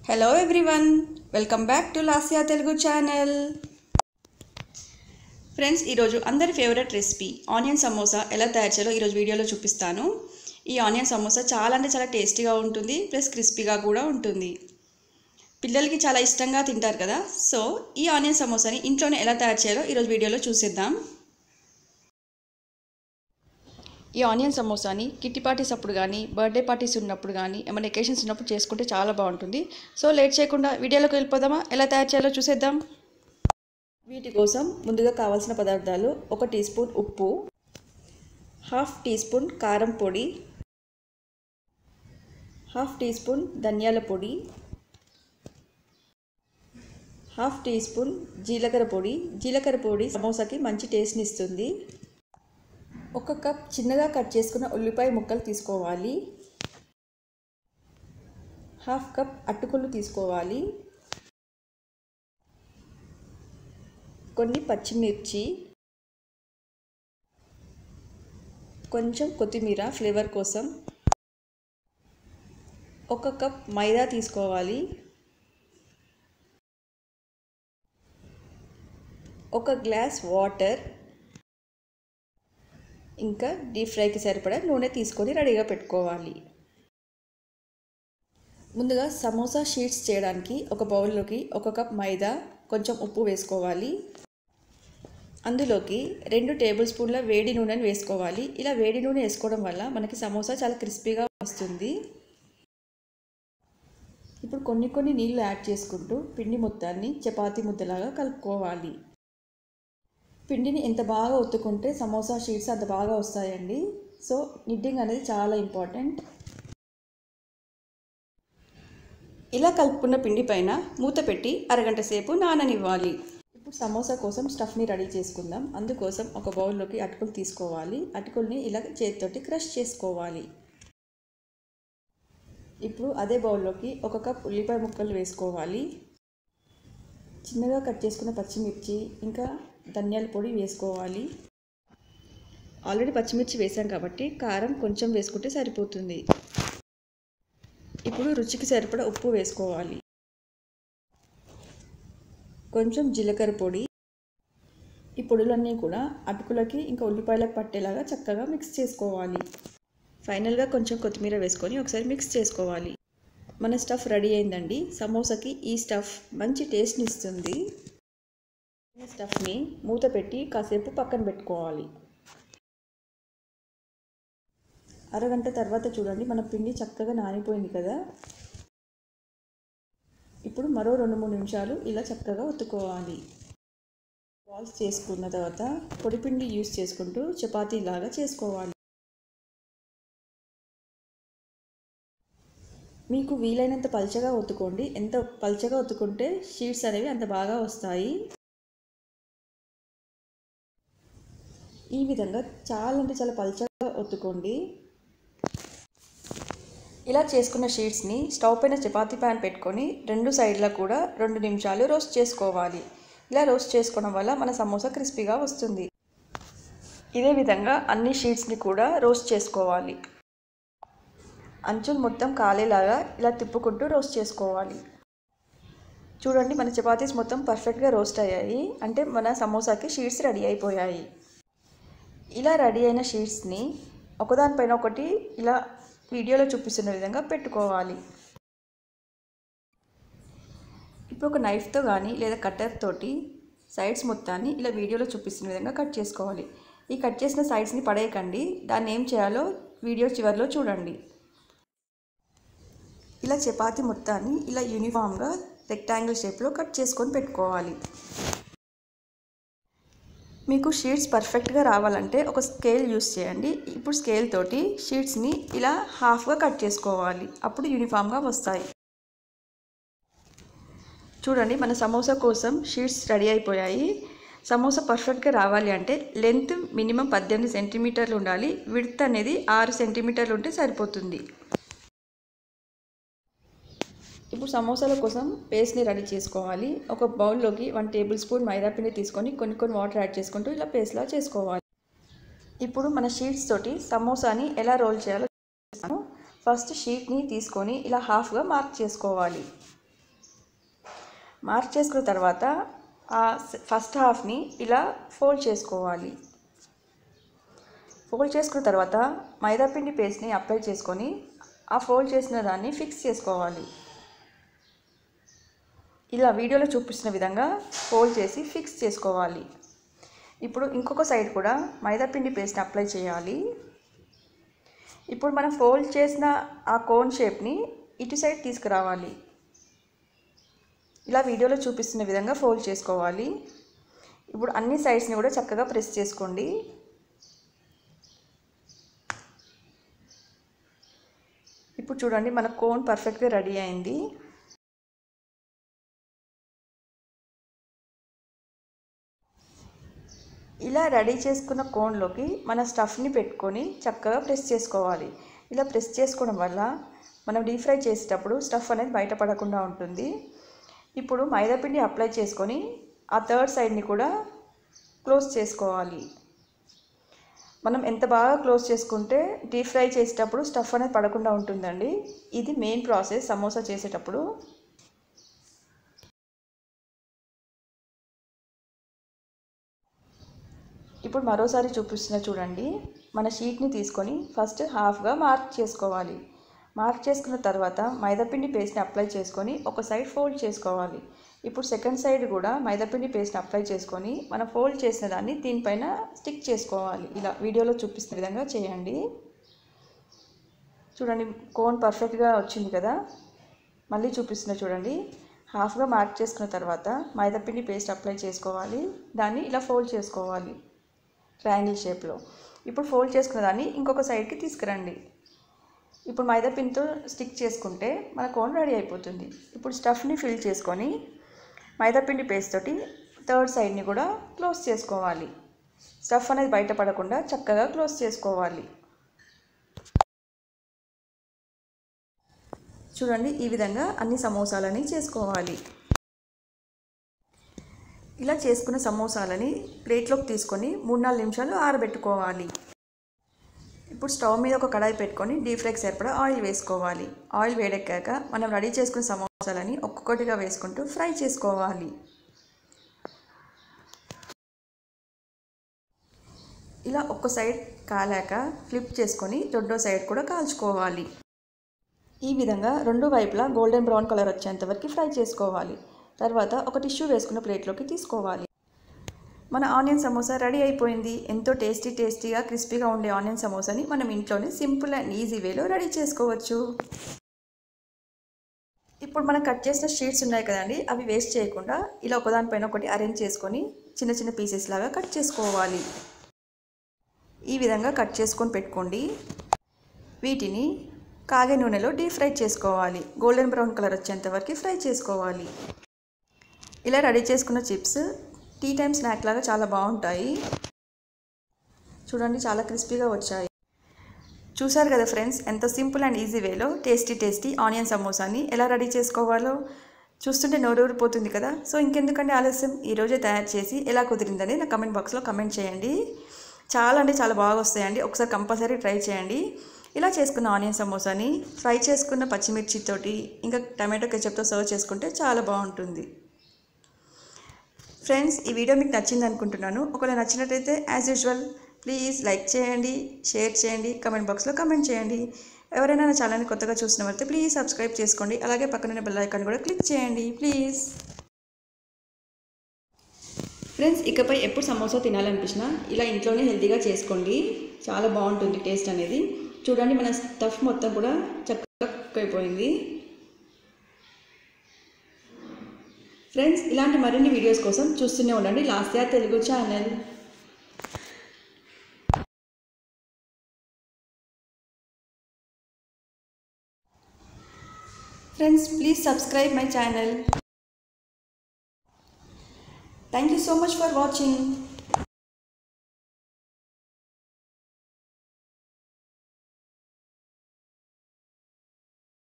hello everyone welcome back to Lasya Telugu channel friends ఈరోజు అందరి favourite recipe onion samosa ఎలా తయారు చేయాలో ఈరోజు వీడియోలో చూపిస్తాను ఈ ఆనియన్ సమోసా చాలా అంటే చాలా టేస్టీగా ఉంటుంది ప్లస్ క్రిస్పీగా కూడా ఉంటుంది పిల్లలకి చాలా ఇష్టంగా తింటారు కదా సో ఈ ఆనియన్ సమోసాని ఇంట్లోనే ఎలా తయారు చేయాలో ఈరోజు వీడియోలో చూసేద్దాం ఈ ఆనియన్ సమోసాని కిట్టి పార్టీస్ అప్పుడు కానీ బర్త్డే పార్టీస్ ఉన్నప్పుడు కానీ ఏమైనా ఎకేషన్స్ ఉన్నప్పుడు చేసుకుంటే చాలా బాగుంటుంది సో లేట్ చేయకుండా వీడియోలోకి వెళ్ళిపోదామా ఎలా తయారు చేయాలో చూసేద్దాం వీటి కోసం ముందుగా కావాల్సిన పదార్థాలు ఒక టీ స్పూన్ ఉప్పు హాఫ్ టీ స్పూన్ కారం పొడి హాఫ్ టీ స్పూన్ ధనియాల పొడి హాఫ్ టీ స్పూన్ జీలకర్ర పొడి జీలకర్ర పొడి సమోసాకి మంచి టేస్ట్ని ఇస్తుంది ఒక కప్ చిన్నగా కట్ చేసుకున్న ఉల్లిపాయ ముక్కలు తీసుకోవాలి హాఫ్ కప్ అట్టుకొల్లు తీసుకోవాలి కొన్ని పచ్చిమిర్చి కొంచెం కొత్తిమీర ఫ్లేవర్ కోసం ఒక కప్ మైదా తీసుకోవాలి ఒక గ్లాస్ వాటర్ ఇంకా డీప్ ఫ్రైకి సరిపడా నూనె తీసుకొని రెడీగా పెట్టుకోవాలి ముందుగా సమోసా షీట్స్ చేయడానికి ఒక బౌల్లోకి ఒక కప్ మైదా కొంచెం ఉప్పు వేసుకోవాలి అందులోకి రెండు టేబుల్ స్పూన్ల వేడి నూనెను వేసుకోవాలి ఇలా వేడి నూనె వేసుకోవడం వల్ల మనకి సమోసా చాలా క్రిస్పీగా వస్తుంది ఇప్పుడు కొన్ని కొన్ని నీళ్ళు యాడ్ చేసుకుంటూ పిండి మొత్తాన్ని చపాతీ ముద్దలాగా కలుపుకోవాలి పిండిని ఎంత బాగా ఒత్తుకుంటే సమోసా షీట్స్ అంత బాగా వస్తాయండి సో నిడ్డింగ్ అనేది చాలా ఇంపార్టెంట్ ఇలా కలుపుకున్న పిండి పైన మూత పెట్టి అరగంట సేపు నాననివ్వాలి ఇప్పుడు సమోసా కోసం స్టఫ్ని రెడీ చేసుకుందాం అందుకోసం ఒక బౌల్లోకి అటుకులు తీసుకోవాలి అటుకుల్ని ఇలా చేతితోటి క్రష్ చేసుకోవాలి ఇప్పుడు అదే బౌల్లోకి ఒక కప్ ఉల్లిపాయ ముక్కలు వేసుకోవాలి చిన్నగా కట్ చేసుకున్న పచ్చిమిర్చి ఇంకా ధనియాల పొడి వేసుకోవాలి ఆల్రెడీ పచ్చిమిర్చి వేసాం కాబట్టి కారం కొంచెం వేసుకుంటే సరిపోతుంది ఇప్పుడు రుచికి సరిపడా ఉప్పు వేసుకోవాలి కొంచెం జీలకర్ర పొడి ఈ పొడులన్నీ కూడా అటుకులకి ఇంకా ఉల్లిపాయలకు పట్టేలాగా చక్కగా మిక్స్ చేసుకోవాలి ఫైనల్గా కొంచెం కొత్తిమీర వేసుకొని ఒకసారి మిక్స్ చేసుకోవాలి మన స్టఫ్ రెడీ అయిందండి సమోసాకి ఈ స్టఫ్ మంచి టేస్ట్ని ఇస్తుంది స్టఫ్ని మూత పెట్టి కాసేపు పక్కన పెట్టుకోవాలి అరగంట తర్వాత చూడండి మన పిండి చక్కగా నానిపోయింది కదా ఇప్పుడు మరో రెండు మూడు నిమిషాలు ఇలా చక్కగా ఒత్తుకోవాలి బాల్స్ చేసుకున్న తర్వాత పొడిపిండి యూస్ చేసుకుంటూ చపాతీ లాగా చేసుకోవాలి మీకు వీలైనంత పల్చగా ఒత్తుకోండి ఎంత పల్చగా ఒత్తుకుంటే షీట్స్ అనేవి అంత బాగా వస్తాయి ఈ విధంగా చాలా అంటే చాలా పల్చగా ఒత్తుకోండి ఇలా చేసుకున్న షీట్స్ని స్టవ్ పైన చపాతీ ప్యాన్ పెట్టుకొని రెండు సైడ్ల కూడా రెండు నిమిషాలు రోస్ట్ చేసుకోవాలి ఇలా రోస్ట్ చేసుకోవడం వల్ల మన సమోసా క్రిస్పీగా వస్తుంది ఇదే విధంగా అన్ని షీట్స్ని కూడా రోస్ట్ చేసుకోవాలి అంచులు మొత్తం కాలేలాగా ఇలా తిప్పుకుంటూ రోస్ట్ చేసుకోవాలి చూడండి మన చపాతీస్ మొత్తం పర్ఫెక్ట్గా రోస్ట్ అయ్యాయి అంటే మన సమోసాకి షీట్స్ రెడీ అయిపోయాయి ఇలా రెడీ అయిన షీట్స్ని ఒకదానిపైన ఒకటి ఇలా వీడియోలో చూపిస్తున్న విధంగా పెట్టుకోవాలి ఇప్పుడు ఒక నైఫ్తో కానీ లేదా కట్టర్ తోటి సైడ్స్ మొత్తాన్ని ఇలా వీడియోలో చూపిస్తున్న విధంగా కట్ చేసుకోవాలి ఈ కట్ చేసిన సైడ్స్ని పడేయకండి దాన్ని ఏం చేయాలో వీడియో చివరిలో చూడండి ఇలా చపాతి మొత్తాన్ని ఇలా యూనిఫామ్గా రెక్టాంగిల్ షేప్లో కట్ చేసుకొని పెట్టుకోవాలి మీకు షీట్స్ పర్ఫెక్ట్గా రావాలంటే ఒక స్కేల్ యూస్ చేయండి ఇప్పుడు స్కేల్ తోటి షీట్స్ని ఇలా హాఫ్గా కట్ చేసుకోవాలి అప్పుడు యూనిఫామ్గా వస్తాయి చూడండి మన సమోసా కోసం షీట్స్ రెడీ అయిపోయాయి సమోసా పర్ఫెక్ట్గా రావాలి అంటే లెంత్ మినిమం పద్దెనిమిది సెంటీమీటర్లు ఉండాలి విడ్త్ అనేది ఆరు సెంటీమీటర్లు ఉంటే సరిపోతుంది ఇప్పుడు సమోసాల కోసం పేస్ట్ని రెడీ చేసుకోవాలి ఒక బౌల్లోకి వన్ టేబుల్ స్పూన్ మైదా పిండి తీసుకొని కొన్ని కొన్ని వాటర్ యాడ్ చేసుకుంటూ ఇలా పేస్ట్లా చేసుకోవాలి ఇప్పుడు మన షీట్స్ తోటి సమోసాని ఎలా రోల్ చేయాలో ఫస్ట్ షీట్ని తీసుకొని ఇలా హాఫ్గా మార్క్ చేసుకోవాలి మార్క్ చేసుకున్న తర్వాత ఆ ఫస్ట్ హాఫ్ని ఇలా ఫోల్డ్ చేసుకోవాలి ఫోల్డ్ చేసుకున్న తర్వాత మైదాపిండి పేస్ట్ని అప్లై చేసుకొని ఆ ఫోల్డ్ చేసిన దాన్ని ఫిక్స్ చేసుకోవాలి ఇలా వీడియోలో చూపిస్తున్న విధంగా ఫోల్డ్ చేసి ఫిక్స్ చేసుకోవాలి ఇప్పుడు ఇంకొక సైడ్ కూడా మైదాపిండి పేస్ట్ని అప్లై చేయాలి ఇప్పుడు మనం ఫోల్డ్ చేసిన ఆ కోన్ షేప్ని ఇటు సైడ్ తీసుకురావాలి ఇలా వీడియోలో చూపిస్తున్న విధంగా ఫోల్డ్ చేసుకోవాలి ఇప్పుడు అన్ని సైడ్స్ని కూడా చక్కగా ప్రెస్ చేసుకోండి ఇప్పుడు చూడండి మన కోన్ పర్ఫెక్ట్గా రెడీ అయింది ఇలా రెడీ చేసుకున్న కోన్లోకి మన స్టఫ్ని పెట్టుకొని చక్కగా ప్రెస్ చేసుకోవాలి ఇలా ప్రెస్ చేసుకోవడం వల్ల మనం డీప్ ఫ్రై చేసేటప్పుడు స్టఫ్ అనేది బయటపడకుండా ఉంటుంది ఇప్పుడు మైదాపిండి అప్లై చేసుకొని ఆ థర్డ్ సైడ్ని కూడా క్లోజ్ చేసుకోవాలి మనం ఎంత బాగా క్లోజ్ చేసుకుంటే డీప్ ఫ్రై చేసేటప్పుడు స్టఫ్ అనేది పడకుండా ఉంటుందండి ఇది మెయిన్ ప్రాసెస్ సమోసా చేసేటప్పుడు ఇప్పుడు మరోసారి చూపిస్తున్న చూడండి మన షీట్ని తీసుకొని ఫస్ట్ హాఫ్గా మార్క్ చేసుకోవాలి మార్క్ చేసుకున్న తర్వాత మైదాపిండి పేస్ట్ని అప్లై చేసుకొని ఒక సైడ్ ఫోల్డ్ చేసుకోవాలి ఇప్పుడు సెకండ్ సైడ్ కూడా మైదాపిండి పేస్ట్ని అప్లై చేసుకొని మనం ఫోల్డ్ చేసిన దాన్ని దీనిపైన స్టిక్ చేసుకోవాలి ఇలా వీడియోలో చూపిస్తున్న విధంగా చేయండి చూడండి కోన్ పర్ఫెక్ట్గా వచ్చింది కదా మళ్ళీ చూపిస్తున్న చూడండి హాఫ్గా మార్క్ చేసుకున్న తర్వాత మైదాపిండి పేస్ట్ అప్లై చేసుకోవాలి దాన్ని ఇలా ఫోల్డ్ చేసుకోవాలి ట్రయాంగిల్ షేప్లో ఇప్పుడు ఫోల్డ్ చేసుకున్న దాన్ని ఇంకొక సైడ్కి తీసుకురండి ఇప్పుడు మైదా పిండితో స్టిక్ చేసుకుంటే మన కోన్ రెడీ అయిపోతుంది ఇప్పుడు స్టఫ్ని ఫిల్ చేసుకొని మైదా పిండి పేస్ట్ తోటి థర్డ్ సైడ్ని కూడా క్లోజ్ చేసుకోవాలి స్టఫ్ అనేది బయటపడకుండా చక్కగా క్లోజ్ చేసుకోవాలి చూడండి ఈ విధంగా అన్ని సమోసాలని చేసుకోవాలి ఇలా చేసుకున్న సమోసాలని ప్లేట్లోకి తీసుకొని మూడు నాలుగు నిమిషాలు ఆరబెట్టుకోవాలి ఇప్పుడు స్టవ్ మీద ఒక కడాయి పెట్టుకొని డీప్ ఫ్రైకి సరిపడా ఆయిల్ వేసుకోవాలి ఆయిల్ వేడెక్కాక మనం రెడీ చేసుకున్న సమోసాలని ఒక్కొక్కటిగా వేసుకుంటూ ఫ్రై చేసుకోవాలి ఇలా ఒక్క సైడ్ కాలాక ఫ్లిప్ చేసుకొని రెండో సైడ్ కూడా కాల్చుకోవాలి ఈ విధంగా రెండు వైపులా గోల్డెన్ బ్రౌన్ కలర్ వచ్చేంత వరకు ఫ్రై చేసుకోవాలి తర్వాత ఒక టిష్యూ వేసుకున్న ప్లేట్లోకి తీసుకోవాలి మన ఆనియన్ సమోసా రెడీ అయిపోయింది ఎంతో టేస్టీ టేస్టీగా క్రిస్పీగా ఉండే ఆనియన్ సమోసాని మనం ఇంట్లోనే సింపుల్ అండ్ ఈజీ వేలో రెడీ చేసుకోవచ్చు ఇప్పుడు మనం కట్ చేసిన షీట్స్ ఉన్నాయి కదండి అవి వేస్ట్ చేయకుండా ఇలా ఒకదానిపైన ఒకటి అరేంజ్ చేసుకొని చిన్న చిన్న పీసెస్ లాగా కట్ చేసుకోవాలి ఈ విధంగా కట్ చేసుకొని పెట్టుకోండి వీటిని కాగే నూనెలో డీప్ ఫ్రై చేసుకోవాలి గోల్డెన్ బ్రౌన్ కలర్ వచ్చేంత వరకు ఫ్రై చేసుకోవాలి ఇలా రెడీ చేసుకున్న చిప్స్ టీ టైమ్ స్నాక్ లాగా చాలా బాగుంటాయి చూడండి చాలా క్రిస్పీగా వచ్చాయి చూసారు కదా ఫ్రెండ్స్ ఎంత సింపుల్ అండ్ ఈజీ వేలో టేస్టీ టేస్టీ ఆనియన్ సమోసాని ఎలా రెడీ చేసుకోవాలో చూస్తుంటే నోరూరిపోతుంది కదా సో ఇంకెందుకండి ఆలస్యం ఈరోజే తయారు చేసి ఎలా కుదిరిందని నా కమెంట్ బాక్స్లో కమెంట్ చేయండి చాలా అంటే చాలా బాగా వస్తాయండి ఒకసారి కంపల్సరీ ట్రై చేయండి ఇలా చేసుకున్న ఆనియన్ సమోసాని ఫ్రై చేసుకున్న పచ్చిమిర్చితోటి ఇంకా టమాటో కెచప్తో సర్వ్ చేసుకుంటే చాలా బాగుంటుంది ఫ్రెండ్స్ ఈ వీడియో మీకు నచ్చింది అనుకుంటున్నాను ఒకవేళ నచ్చినట్లయితే యాజ్ యూజువల్ ప్లీజ్ లైక్ చేయండి షేర్ చేయండి కమెంట్ బాక్స్లో కమెంట్ చేయండి ఎవరైనా నా ఛానల్ని కొత్తగా చూసిన వారైతే ప్లీజ్ సబ్స్క్రైబ్ చేసుకోండి అలాగే పక్కన బెల్ ఐకాన్ కూడా క్లిక్ చేయండి ప్లీజ్ ఫ్రెండ్స్ ఇకపై ఎప్పుడు సమోసా తినాలనిపించినా ఇలా ఇంట్లోనే హెల్తీగా చేసుకోండి చాలా బాగుంటుంది టేస్ట్ అనేది చూడండి మన స్టఫ్ మొత్తం కూడా చక్కగా కుక్ అయిపోయింది ఫ్రెండ్స్ ఇలాంటి మరిన్ని వీడియోస్ కోసం చూస్తూనే ఉండండి Lasya Telugu channel friends please subscribe my channel thank you so much for watching